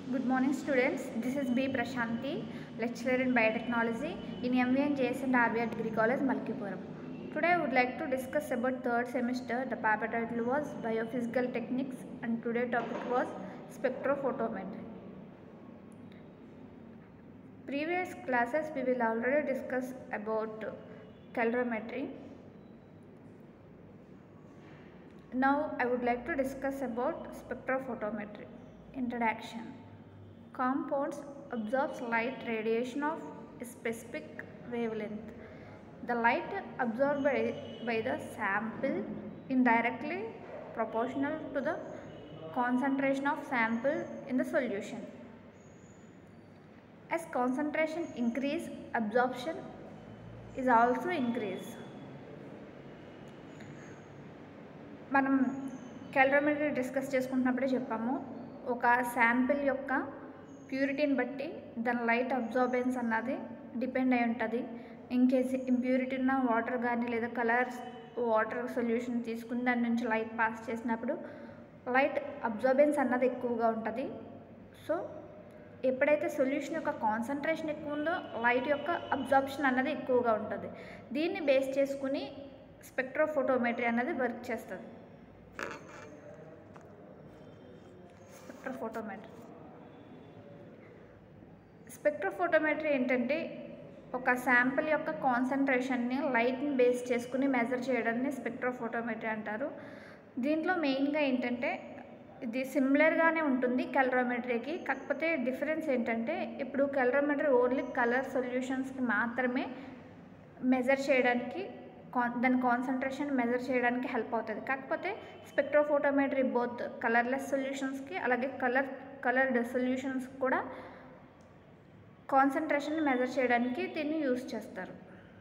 Good morning students. This is B. Prashanti, lecturer in biotechnology in MV and JS and RBR Degree College, Malkipuram. Today I would like to discuss about third semester. The paper title was Biophysical Techniques and today topic was Spectrophotometry. Previous classes we will already discuss about calorimetry. Now I would like to discuss about spectrophotometry. Introduction. Compounds absorbs light radiation of a specific wavelength. The light absorbed by, by the sample indirectly proportional to the concentration of sample in the solution. As concentration increase, absorption is also increase. మనం క్యాలరీమెట్రీ discuss చేసుకుంటున్నప్పుడే చెప్పాము ఒక sample యొక్క ప్యూరిటీని బట్టి దాని light absorbance అన్నది depend అయి ఉంటుంది in case impurity ఉన్న వాటర్ కానీ లేదా కలర్స్ వాటర్ సొల్యూషన్ తీసుకుని దాని నుంచి లైట్ పాస్ చేసినప్పుడు లైట్ అబ్జార్బెన్స్ అన్నది ఎక్కువగా ఉంటుంది సో ఎప్పుడైతే సొల్యూషన్ యొక్క కాన్సన్ట్రేషన్ ఎక్కువ ఉందో లైట్ యొక్క అబ్జార్ప్షన్ అన్నది ఎక్కువగా ఉంటుంది దీన్ని బేస్ చేసుకుని స్పెక్ట్రోఫోటోమెట్రీ అన్నది వర్క్ చేస్తుంది స్పెక్ట్రోఫోటోమెట్రీ స్పెక్ట్రోఫోటోమెట్రీ ఏంటంటే ఒక శాంపిల్ యొక్క కాన్సన్ట్రేషన్ని లైట్ని బేస్ చేసుకుని మెజర్ చేయడాన్ని స్పెక్ట్రోఫోటోమెట్రీ అంటారు దీంట్లో మెయిన్గా ఏంటంటే ఇది సిమిలర్గానే ఉంటుంది కెలరోమెట్రీకి కాకపోతే డిఫరెన్స్ ఏంటంటే ఇప్పుడు కెలరోమెట్రీ ఓన్లీ కలర్ సొల్యూషన్స్కి మాత్రమే మెజర్ చేయడానికి కాన్ దాని కాన్సన్ట్రేషన్ మెజర్ చేయడానికి హెల్ప్ అవుతుంది కాకపోతే స్పెక్ట్రోఫోటోమెట్రీ బోత్ కలర్లెస్ సొల్యూషన్స్కి అలాగే కలర్ కలర్డ్ సొల్యూషన్స్ కూడా కాన్సన్ట్రేషన్ మెజర్ చేయడానికి దీన్ని యూస్ చేస్తారు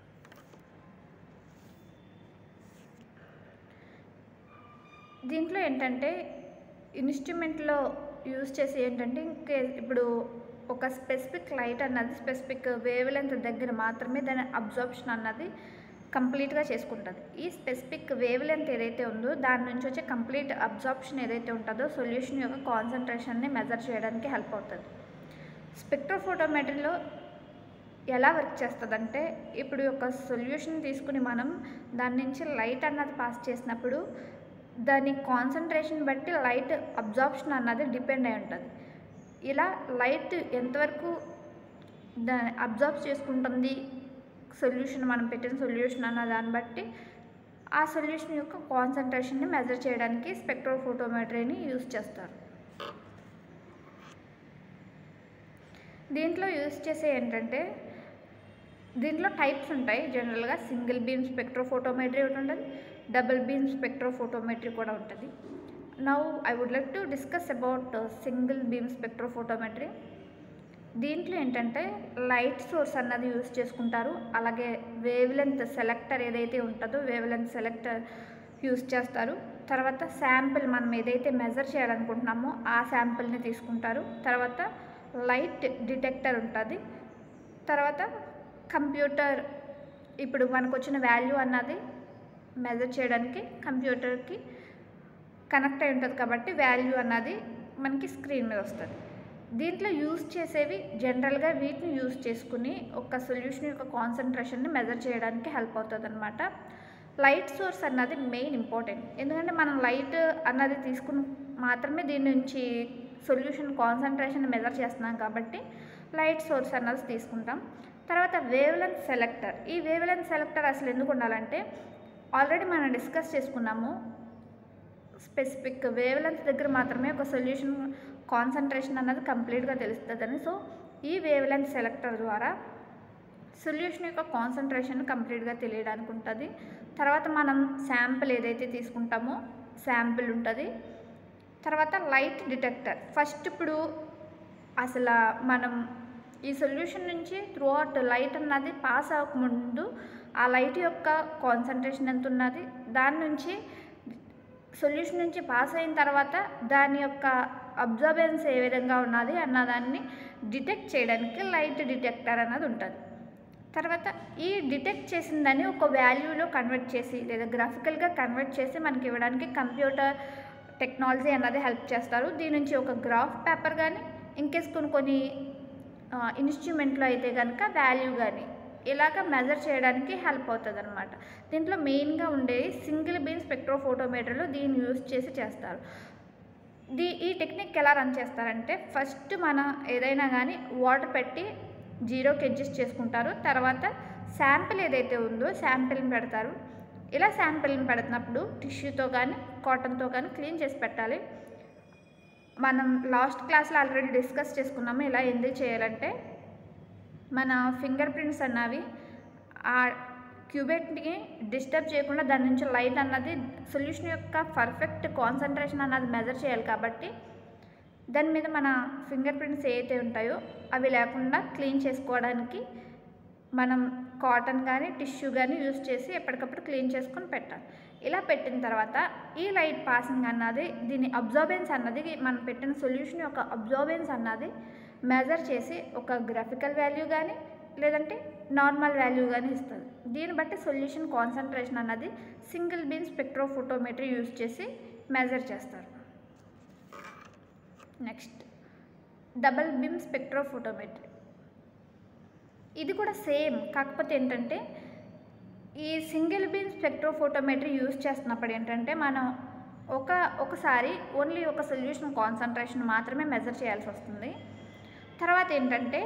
దీంట్లో ఏంటంటే ఇన్స్ట్రుమెంట్లో యూస్ చేసి ఏంటంటే ఇంకే ఇప్పుడు ఒక స్పెసిఫిక్ లైట్ అన్నది స్పెసిఫిక్ వేవ్ లెంత్ దగ్గర మాత్రమే దాని అబ్జార్ప్షన్ అన్నది కంప్లీట్గా చేసుకుంటుంది ఈ స్పెసిఫిక్ వేవ్ లెంత్ ఏదైతే ఉందో దాని నుంచి వచ్చే కంప్లీట్ అబ్జార్ప్షన్ ఏదైతే ఉంటుందో సొల్యూషన్ యొక్క కాన్సన్ట్రేషన్ని మెజర్ చేయడానికి హెల్ప్ అవుతుంది స్పెక్ట్రోఫోటోమెట్రీలో ఎలా వర్క్ చేస్తుందంటే ఇప్పుడు ఒక సొల్యూషన్ తీసుకుని మనం దాని నుంచి లైట్ అన్నది పాస్ చేసినప్పుడు దాని కాన్సన్ట్రేషన్ బట్టి లైట్ అబ్జార్ప్షన్ అన్నది డిపెండ్ అయి ఉంటుంది ఇలా లైట్ ఎంతవరకు దాన్ని అబ్జార్బ్ చేసుకుంటుంది సొల్యూషన్ మనం పెట్టిన సొల్యూషన్ అన్న దాన్ని బట్టి ఆ సొల్యూషన్ యొక్క కాన్సన్ట్రేషన్ని మెజర్ చేయడానికి స్పెక్ట్రోఫోటోమెట్రీని యూస్ చేస్తారు దీంట్లో యూస్ చేసే ఏంటంటే దీంట్లో టైప్స్ ఉంటాయి జనరల్గా సింగిల్ బీమ్ స్పెక్ట్రోఫోటోమెట్రీ ఒకటి ఉంటుంది డబుల్ బీమ్ స్పెక్ట్రోఫోటోమెట్రీ కూడా ఉంటుంది now I would like to discuss about single beam spectrophotometry దీంట్లో ఏంటంటే లైట్ సోర్స్ అన్నది యూస్ చేసుకుంటారు అలాగే వేవ్ లెంత్ సెలెక్టర్ ఏదైతే ఉంటుందో వేవ్ లెంత్ సెలెక్టర్ యూస్ చేస్తారు తర్వాత శాంపిల్ మనం ఏదైతే మెజర్ చేయాలనుకుంటున్నామో ఆ శాంపిల్ని తీసుకుంటారు తర్వాత లైట్ డిటెక్టర్ ఉంటుంది తర్వాత కంప్యూటర్ ఇప్పుడు మనకు వచ్చిన వాల్యూ అన్నది మెజర్ చేయడానికి కంప్యూటర్కి కనెక్ట్ అయి ఉంటుంది కాబట్టి వాల్యూ అన్నది మనకి స్క్రీన్ మీద వస్తుంది దీంట్లో యూస్ చేసేవి జనరల్గా వీటిని యూస్ చేసుకుని ఒక సొల్యూషన్ యొక్క కాన్సన్ట్రేషన్ని మెజర్ చేయడానికి హెల్ప్ అవుతుంది అనమాట లైట్ సోర్స్ అన్నది మెయిన్ ఇంపార్టెంట్ ఎందుకంటే మనం లైట్ అన్నది తీసుకుని మాత్రమే దీని నుంచి సొల్యూషన్ కాన్సన్ట్రేషన్ మెజర్ చేస్తున్నాం కాబట్టి లైట్ సోర్స్ అన్నది తీసుకుంటాం తర్వాత వేవ్ లెంత్ సెలెక్టర్ ఈ వేవ్ లెంత్ సెలెక్టర్ అసలు ఎందుకు ఉండాలంటే ఆల్రెడీ మనం డిస్కస్ చేసుకున్నాము స్పెసిఫిక్ వేవ్ లెంత్ దగ్గర మాత్రమే ఒక సొల్యూషన్ కాన్సన్ట్రేషన్ అన్నది కంప్లీట్గా తెలుస్తుందని సో ఈ వేవ్ లెంత్ సెలెక్టర్ ద్వారా సొల్యూషన్ యొక్క కాన్సన్ట్రేషన్ కంప్లీట్గా తెలియడానికి ఉంటుంది తర్వాత మనం శాంపిల్ ఏదైతే తీసుకుంటామో శాంపిల్ ఉంటుంది తర్వాత లైట్ డిటెక్టర్ ఫస్ట్ ఇప్పుడు అసలు మనం ఈ సొల్యూషన్ నుంచి త్రూ అవుట్ లైట్ అన్నది పాస్ అవ్వకముందు ఆ లైట్ యొక్క కాన్సన్ట్రేషన్ ఎంత ఉన్నది దాని నుంచి సొల్యూషన్ నుంచి పాస్ అయిన తర్వాత దాని యొక్క అబ్జర్బెన్స్ ఏ విధంగా ఉన్నది అన్నదాన్ని డిటెక్ట్ చేయడానికి లైట్ డిటెక్టర్ అన్నది ఉంటుంది తర్వాత ఈ డిటెక్ట్ చేసిన దాన్ని ఒక వాల్యూలో కన్వర్ట్ చేసి లేదా గ్రాఫికల్గా కన్వర్ట్ చేసి మనకి ఇవ్వడానికి కంప్యూటర్ టెక్నాలజీ అన్నది హెల్ప్ చేస్తారు దీని నుంచి ఒక గ్రాఫ్ పేపర్ కానీ ఇన్కేస్ కొన్ని కొన్ని ఇన్స్ట్రుమెంట్లో అయితే కనుక వాల్యూ కానీ ఇలాగ మెజర్ చేయడానికి హెల్ప్ అవుతుంది అనమాట దీంట్లో మెయిన్గా ఉండేది సింగిల్ బీన్ స్పెక్ట్రోఫోటోమీటర్లు దీన్ని యూజ్ చేసి చేస్తారు దీ ఈ టెక్నిక్ ఎలా రన్ చేస్తారంటే ఫస్ట్ మన ఏదైనా కానీ వాటర్ పెట్టి జీరోకి అడ్జస్ట్ చేసుకుంటారు తర్వాత శాంపిల్ ఏదైతే ఉందో శాంపిల్ని పెడతారు ఇలా శాంపిల్ని పెడుతున్నప్పుడు టిష్యూతో కానీ కాటన్తో కానీ క్లీన్ చేసి పెట్టాలి మనం లాస్ట్ క్లాస్లో ఆల్రెడీ డిస్కస్ చేసుకున్నాము ఇలా ఎందుకు చేయాలంటే మన ఫింగర్ ప్రింట్స్ అన్నవి ఆ క్యూబెట్ని డిస్టర్బ్ చేయకుండా దాని నుంచి లైట్ అన్నది సొల్యూషన్ యొక్క పర్ఫెక్ట్ కాన్సన్ట్రేషన్ అన్నది మెజర్ చేయాలి కాబట్టి దాని మీద మన ఫింగర్ ప్రింట్స్ ఏవైతే ఉంటాయో అవి లేకుండా క్లీన్ చేసుకోవడానికి మనం కాటన్ కానీ టిష్యూ కానీ యూస్ చేసి ఎప్పటికప్పుడు క్లీన్ చేసుకొని పెట్టాలి ఇలా పెట్టిన తర్వాత ఈ లైట్ పాసింగ్ అన్నది దీని అబ్జార్బెన్స్ అన్నది మనం పెట్టిన సొల్యూషన్ యొక్క అబ్జార్బెన్స్ అన్నది మెజర్ చేసి ఒక గ్రాఫికల్ వాల్యూ కానీ లేదంటే నార్మల్ వాల్యూ కానీ ఇస్తుంది దీన్ని బట్టి సొల్యూషన్ కాన్సన్ట్రేషన్ అన్నది సింగిల్ బీన్ స్పెక్ట్రోఫోటోమెట్రీ యూజ్ చేసి మెజర్ చేస్తారు నెక్స్ట్ డబల్ బీమ్ స్పెక్ట్రోఫోటోమెట్రీ ఇది కూడా సేమ్ కాకపోతే ఏంటంటే ఈ సింగిల్ బీమ్ స్పెక్ట్రోఫోటోమెట్రీ యూజ్ చేస్తున్నప్పుడు ఏంటంటే మనం ఒక ఒకసారి ఓన్లీ ఒక సొల్యూషన్ కాన్సన్ట్రేషన్ మాత్రమే మెజర్ చేయాల్సి వస్తుంది తర్వాత ఏంటంటే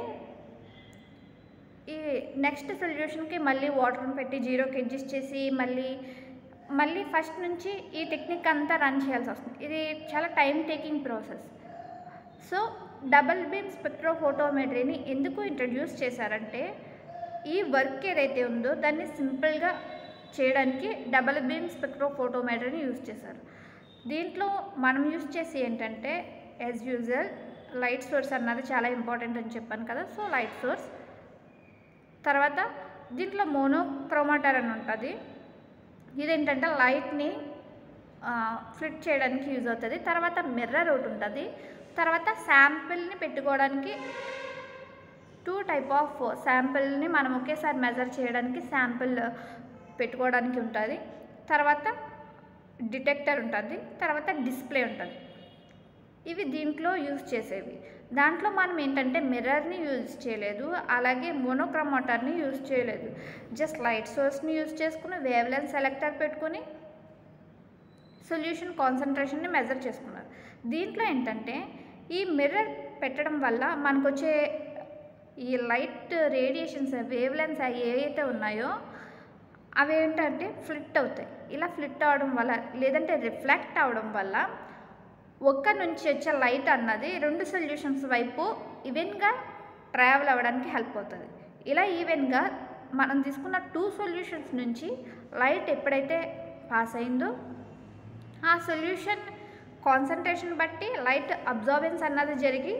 ఈ నెక్స్ట్ సొల్యూషన్కి మళ్ళీ వాటర్ని పెట్టి జీరోకి అడ్జస్ట్ చేసి మళ్ళీ మళ్ళీ ఫస్ట్ నుంచి ఈ టెక్నిక్ అంతా రన్ చేయాల్సి వస్తుంది ఇది చాలా time taking process so double beam స్పెక్ట్రోఫోటోమెట్రీని ఎందుకు ఇంట్రడ్యూస్ చేశారంటే ఈ వర్క్ ఏదైతే ఉందో దాన్ని సింపుల్గా చేయడానికి డబల్ బీమ్ స్పెక్ట్రోఫోటోమెట్రీని యూజ్ చేశారు దీంట్లో మనం యూజ్ చేసి ఏంటంటే యాజ్ యూజువల్ లైట్ సోర్స్ అన్నది చాలా ఇంపార్టెంట్ అని చెప్పాను కదా సో లైట్ సోర్స్ తర్వాత దీంట్లో మోనోక్రోమాటర్ అని ఉంటుంది ఇదేంటంటే లైట్ని ఫ్లిట్ చేయడానికి యూజ్ అవుతుంది తర్వాత మిర్రర్ ఒకటి ఉంటుంది తర్వాత శాంపిల్ని పెట్టుకోవడానికి టూ టైప్ ఆఫ్ శాంపిల్ని మనం ఒకేసారి మెజర్ చేయడానికి శాంపిల్ పెట్టుకోవడానికి ఉంటుంది తర్వాత డిటెక్టర్ ఉంటుంది తర్వాత డిస్ప్లే ఉంటుంది ఇవి దీంట్లో యూజ్ చేసేవి దాంట్లో మనం ఏంటంటే మిర్రర్ని యూజ్ చేయలేదు అలాగే మోనోక్రమోటర్ని యూజ్ చేయలేదు జస్ట్ లైట్ సోర్స్ని యూజ్ చేసుకుని వేవ్ లెన్స్ సెలెక్టర్ పెట్టుకుని సొల్యూషన్ కాన్సన్ట్రేషన్ని మెజర్ చేసుకున్నారు దీంట్లో ఏంటంటే ఈ మిర్రర్ పెట్టడం వల్ల మనకు వచ్చే ఈ లైట్ రేడియేషన్స్ వేవ్ లెన్స్ ఏవైతే ఉన్నాయో అవి ఏంటంటే ఫ్లిట్ అవుతాయి ఇలా ఫ్లిట్ అవడం వల్ల లేదంటే రిఫ్లెక్ట్ అవడం వల్ల ఒక్క నుంచి వచ్చే లైట్ అన్నది రెండు సొల్యూషన్స్ వైపు ఈవెన్గా ట్రావెల్ అవ్వడానికి హెల్ప్ అవుతుంది ఇలా ఈవెన్గా మనం తీసుకున్న టూ సొల్యూషన్స్ నుంచి లైట్ ఎప్పుడైతే పాస్ అయిందో ఆ సొల్యూషన్ కాన్సన్ట్రేషన్ బట్టి లైట్ అబ్జార్బెన్స్ అన్నది జరిగి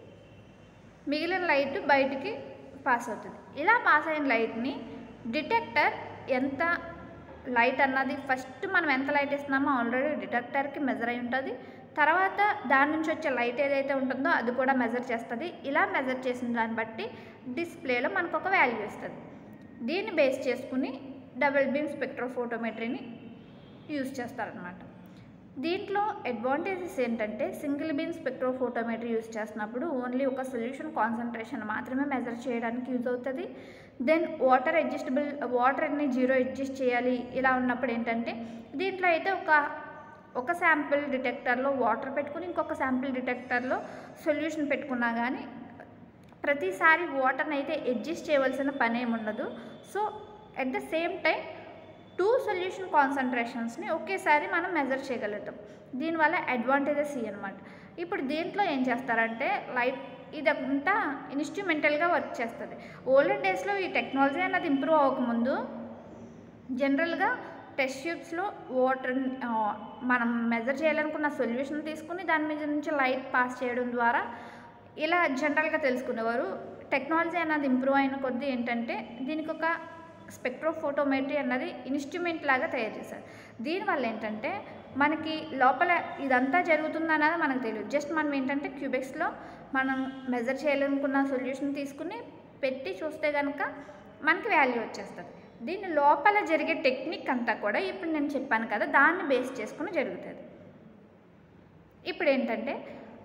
మిగిలిన లైట్ బయటికి పాస్ అవుతుంది ఇలా పాస్ అయిన లైట్ని డిటెక్టర్ ఎంత లైట్ అన్నది ఫస్ట్ మనం ఎంత లైట్ ఇస్తున్నామో ఆల్రెడీ డిటెక్టర్కి మెజర్ అయి ఉంటుంది తర్వాత దాని నుంచి వచ్చే లైట్ ఏదైతే ఉంటుందో అది కూడా మెజర్ చేస్తుంది ఇలా మెజర్ చేసిన దాన్ని బట్టి డిస్ప్లేలో మనకు ఒక వాల్యూ ఇస్తుంది దీన్ని బేస్ చేసుకుని డబుల్ బీమ్ స్పెక్ట్రోఫోటోమెట్రీని యూజ్ చేస్తారనమాట దీంట్లో అడ్వాంటేజెస్ ఏంటంటే సింగిల్ బీన్ స్పెక్ట్రోఫోటోమెట్రీ యూజ్ చేస్తున్నప్పుడు ఓన్లీ ఒక సొల్యూషన్ కాన్సన్ట్రేషన్ మాత్రమే మెజర్ చేయడానికి యూజ్ అవుతుంది దెన్ వాటర్ అడ్జస్టబుల్ వాటర్ని జీరో అడ్జస్ట్ చేయాలి ఇలా ఉన్నప్పుడు ఏంటంటే దీంట్లో అయితే ఒక ఒక శాంపిల్ డిటెక్టర్లో వాటర్ పెట్టుకుని ఇంకొక శాంపిల్ డిటెక్టర్లో సొల్యూషన్ పెట్టుకున్నా కానీ ప్రతిసారి వాటర్ని అయితే అడ్జస్ట్ చేయవలసిన పని ఏమి ఉండదు so at the same time two solution కాన్సన్ట్రేషన్స్ని ఒకేసారి మనం మెజర్ చేయగలుగుతాం దీనివల్ల అడ్వాంటేజెస్ ఇవి అనమాట ఇప్పుడు దీంట్లో ఏం చేస్తారంటే లైట్ ఇదంతా ఇన్స్ట్రుమెంటల్గా వర్క్ చేస్తుంది ఓల్డెన్ డేస్లో ఈ టెక్నాలజీ అన్నది ఇంప్రూవ్ అవ్వకముందు జనరల్గా టెస్ట్ ట్యూబ్స్లో వాటర్ మనం మెజర్ చేయాలనుకున్న సొల్యూషన్ తీసుకుని దాని మీద నుంచి లైట్ పాస్ చేయడం ద్వారా ఇలా జనరల్గా తెలుసుకునేవారు టెక్నాలజీ అన్నది ఇంప్రూవ్ అయిన కొద్దీ ఏంటంటే దీనికి ఒక స్పెక్ట్రోఫోటోమెట్రీ అన్నది ఇన్స్ట్రుమెంట్ లాగా తయారు చేశారు దీనివల్ల ఏంటంటే మనకి లోపల ఇదంతా జరుగుతుందన్నది మనకు తెలియదు జస్ట్ మనం ఏంటంటే క్యూబెక్స్లో మనం మెజర్ చేయాలనుకున్న సొల్యూషన్ తీసుకుని పెట్టి చూస్తే కనుక మనకి వాల్యూ వచ్చేస్తుంది దీని లోపల జరిగే టెక్నిక్ అంతా కూడా ఇప్పుడు నేను చెప్పాను కదా దాన్ని బేస్ చేసుకుని జరుగుతుంది ఇప్పుడు ఏంటంటే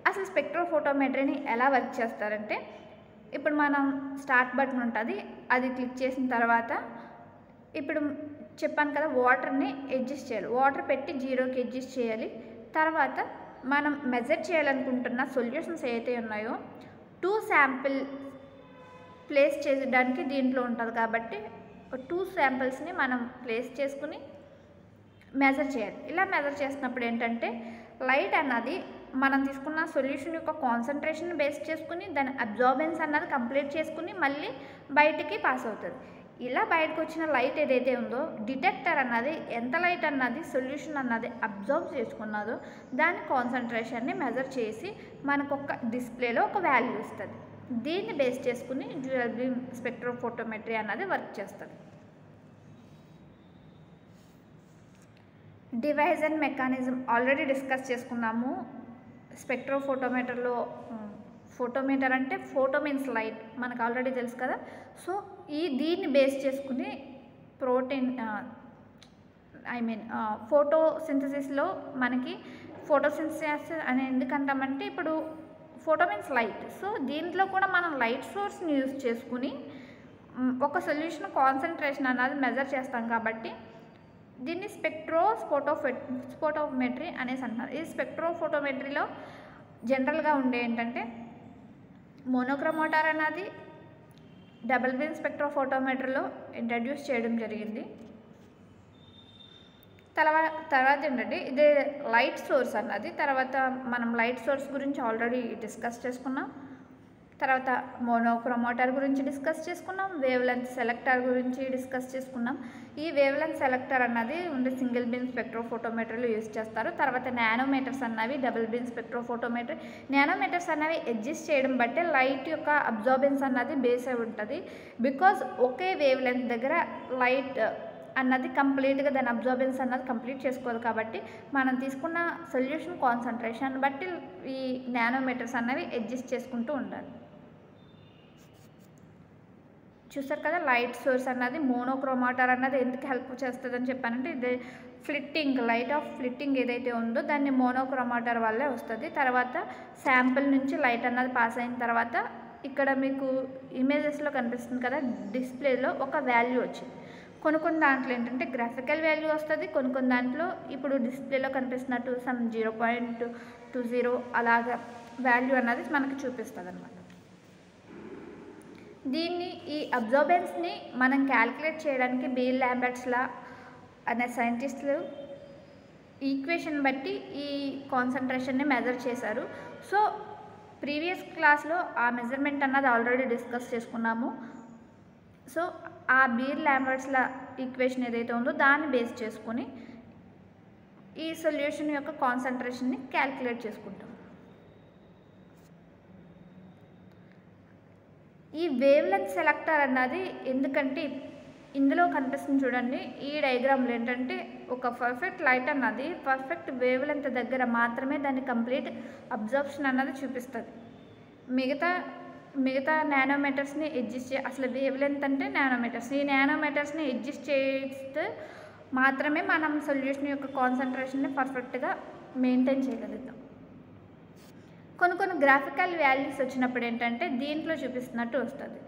అసలు స్పెక్ట్రోఫోటోమెట్రీని ఎలా వర్క్ చేస్తారంటే ఇప్పుడు మనం స్టార్ట్ బటన్ ఉంటుంది అది క్లిక్ చేసిన తర్వాత ఇప్పుడు చెప్పాను కదా వాటర్ని అడ్జస్ట్ చేయాలి వాటర్ పెట్టి జీరోకి అడ్జస్ట్ చేయాలి తర్వాత మనం మెజర్ చేయాలనుకుంటున్న సొల్యూషన్స్ ఏవైతే ఉన్నాయో టూ శాంపిల్ ప్లేస్ చేయడానికి దీంట్లో ఉంటుంది కాబట్టి టూ శాంపిల్స్ని మనం ప్లేస్ చేసుకుని మెజర్ చేయాలి ఇలా మెజర్ చేసినప్పుడు ఏంటంటే లైట్ అన్నది మనం తీసుకున్న సొల్యూషన్ యొక్క కాన్సన్ట్రేషన్ బేస్ చేసుకుని దాని అబ్జార్బెన్స్ అన్నది కంప్లీట్ చేసుకుని మళ్ళీ బయటికి పాస్ అవుతుంది ఇలా బయటకు వచ్చిన లైట్ ఏదైతే ఉందో డిటెక్టర్ అన్నది ఎంత లైట్ అన్నది సొల్యూషన్ అన్నది అబ్జర్వ్ చేసుకున్నదో దాని కాన్సన్ట్రేషన్ని మెజర్ చేసి మనకు ఒక డిస్ప్లేలో ఒక వాల్యూ ఇస్తుంది దీన్ని బేస్ చేసుకుని డ్యూయల్ బీమ్ స్పెక్ట్రోఫోటోమెట్రీ అన్నది వర్క్ చేస్తుంది device and mechanism already discuss చేసుకున్నాము స్పెక్ట్రోఫోటోమీటర్లో ఫోటోమీటర్ అంటే ఫోటో మీన్స్ లైట్ మనకు ఆల్రెడీ తెలుసు కదా సో ఈ దీన్ని బేస్ చేసుకుని ప్రోటీన్ ఐ మీన్ ఫోటో సింథసిస్లో మనకి ఫోటోసింథసిస్ అని ఎందుకంటామంటే ఇప్పుడు ఫోటో మీన్స్ లైట్ సో దీంట్లో కూడా మనం లైట్ సోర్స్ని యూజ్ చేసుకుని మ్, ఒక సొల్యూషన్ కాన్సన్ట్రేషన్ అన్నది మెజర్ చేస్తాం కాబట్టి దీన్ని స్పెక్ట్రో స్పోటో స్పోటోమెట్రీ అనేసి అంటున్నారు ఈ స్పెక్ట్రో ఫోటోమెట్రీలో జనరల్గా ఉండే ఏంటంటే మోనోక్రోమోటార్ అన్నది డబుల్ బీమ్ స్పెక్ట్రో ఫోటోమెట్రీలో ఇంట్రడ్యూస్ చేయడం జరిగింది తర్వాత తర్వాత ఏంటంటే ఇదే లైట్ సోర్స్ అన్నది తర్వాత మనం లైట్ సోర్స్ గురించి ఆల్రెడీ డిస్కస్ చేసుకున్నాం తర్వాత మోనోక్రోమోటార్ గురించి డిస్కస్ చేసుకున్నాం వేవ్ లెంత్ సెలెక్టర్ గురించి డిస్కస్ చేసుకున్నాం ఈ వేవ్ లెంత్ సెలెక్టర్ అన్నది ఉండే సింగిల్ బీమ్ స్పెక్ట్రోఫోటోమీటర్లో యూజ్ చేస్తారు తర్వాత నానోమీటర్స్ అన్నవి డబుల్ బీమ్ స్పెక్ట్రోఫోటోమీటర్ నానోమీటర్స్ అన్నవి అడ్జస్ట్ చేయడం బట్టి లైట్ యొక్క అబ్జార్బెన్స్ అన్నది బేస్ అయి ఉంటుంది బికాజ్ ఒకే వేవ్ లెంత్ దగ్గర లైట్ అన్నది కంప్లీట్గా దాని అబ్జార్బెన్స్ అన్నది కంప్లీట్ చేసుకోదు కాబట్టి మనం తీసుకున్న సొల్యూషన్ కాన్సన్ట్రేషన్ బట్టి ఈ నానోమీటర్స్ అన్నవి అడ్జస్ట్ చేసుకుంటూ ఉండాలి చూసారు కదా లైట్ సోర్స్ అన్నది మోనోక్రోమాటర్ అన్నది ఎందుకు హెల్ప్ చేస్తుందని చెప్పానంటే ఇది ఫ్లిట్టింగ్ లైట్ ఆఫ్ ఫ్లిట్టింగ్ ఏదైతే ఉందో దాన్ని మోనోక్రోమాటర్ వల్లే వస్తుంది తర్వాత శాంపిల్ నుంచి లైట్ అన్నది పాస్ అయిన తర్వాత ఇక్కడ మీకు ఇమేజెస్లో కనిపిస్తుంది కదా డిస్ప్లేలో ఒక వాల్యూ వచ్చింది కొన్ని కొన్ని దాంట్లో ఏంటంటే గ్రాఫికల్ వాల్యూ వస్తుంది కొన్ని కొన్ని దాంట్లో ఇప్పుడు డిస్ప్లేలో కనిపిస్తున్నట్టు some zero point two zero అలాగా వాల్యూ అన్నది మనకి చూపిస్తుంది అనమాట దీన్ని ఈ అబ్జర్బెన్స్ని మనం క్యాలిక్యులేట్ చేయడానికి బీల్ ల్యాంబర్ట్స్లా అనే సైంటిస్టులు ఈక్వేషన్ బట్టి ఈ కాన్సన్ట్రేషన్ని మెజర్ చేశారు సో ప్రీవియస్ క్లాస్లో ఆ మెజర్మెంట్ అన్నది ఆల్రెడీ డిస్కస్ చేసుకున్నాము సో ఆ బీర్ ల్యాంబర్ట్స్ల ఈక్వేషన్ ఏదైతే ఉందో దాన్ని బేస్ చేసుకుని ఈ సొల్యూషన్ యొక్క కాన్సన్ట్రేషన్ని క్యాలిక్యులేట్ చేసుకుంటాం ఈ వేవ్ లెంత్ సెలెక్టర్ అన్నది ఎందుకంటే ఇందులో కనిపిస్తుంది చూడండి ఈ డయాగ్రామ్లో ఏంటంటే ఒక పర్ఫెక్ట్ లైట్ అన్నది పర్ఫెక్ట్ వేవ్ లెంత్ దగ్గర మాత్రమే దాని కంప్లీట్ అబ్జర్ప్షన్ అన్నది చూపిస్తుంది మిగతా మిగతా నానోమీటర్స్ని అడ్జస్ట్ చే అసలు వేవ్ లెంత్ అంటే నానోమీటర్స్ ఈ నానోమీటర్స్ని అడ్జస్ట్ చేస్తే మాత్రమే మనం సొల్యూషన్ యొక్క కాన్సన్ట్రేషన్ని పర్ఫెక్ట్గా మెయింటైన్ చేయగలుగుతాం కొన్ని కొన్ని గ్రాఫికల్ వాల్యూస్ వచ్చినప్పుడు ఏంటంటే దీంట్లో చూపిస్తున్నట్టు వస్తుంది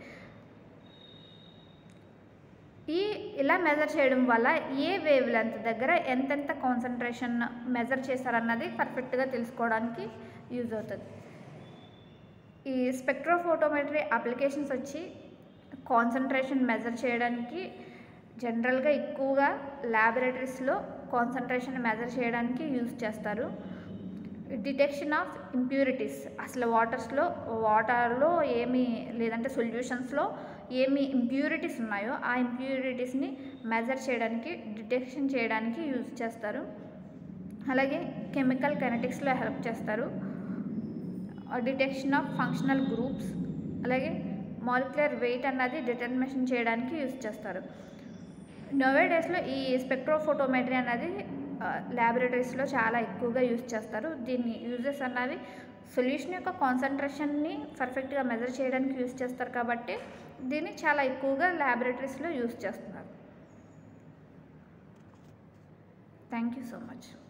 ఈ ఇలా మెజర్ చేయడం వల్ల ఏ వేవ్ లెంత్ దగ్గర ఎంతెంత కాన్సన్ట్రేషన్ మెజర్ చేశారన్నది పర్ఫెక్ట్గా తెలుసుకోవడానికి యూజ్ అవుతుంది ఈ స్పెక్ట్రోఫోటోమెట్రీ అప్లికేషన్స్ వచ్చి కాన్సన్ట్రేషన్ మెజర్ చేయడానికి జనరల్గా ఎక్కువగా ల్యాబొరేటరీస్లో కాన్సన్ట్రేషన్ మెజర్ చేయడానికి యూజ్ చేస్తారు డిటెక్షన్ ఆఫ్ ఇంప్యూరిటీస్ అసలు వాటర్స్లో వాటర్లో ఏమి లేదంటే సొల్యూషన్స్లో ఏమి ఇంప్యూరిటీస్ ఉన్నాయో ఆ ఇంప్యూరిటీస్ని మెజర్ చేయడానికి డిటెక్షన్ చేయడానికి యూజ్ చేస్తారు అలాగే కెమికల్ కెనటిక్స్లో హెల్ప్ చేస్తారు డిటెక్షన్ ఆఫ్ ఫంక్షనల్ గ్రూప్స్ అలాగే మాలిక్యులర్ వెయిట్ అన్నది డిటర్మినేషన్ చేయడానికి యూజ్ చేస్తారు నోవే డేస్లో ఈ స్పెక్ట్రోఫోటోమెట్రీ అనేది ల్యాబొరేటరీస్లో చాలా ఎక్కువగా యూజ్ చేస్తారు దీన్ని యూజెస్ అన్నవి సొల్యూషన్ యొక్క కాన్సన్ట్రేషన్ని పర్ఫెక్ట్గా మెజర్ చేయడానికి యూజ్ చేస్తారు కాబట్టి దీన్ని చాలా ఎక్కువగా ల్యాబొరేటరీస్లో యూజ్ చేస్తున్నారు థ్యాంక్ యూ సో మచ్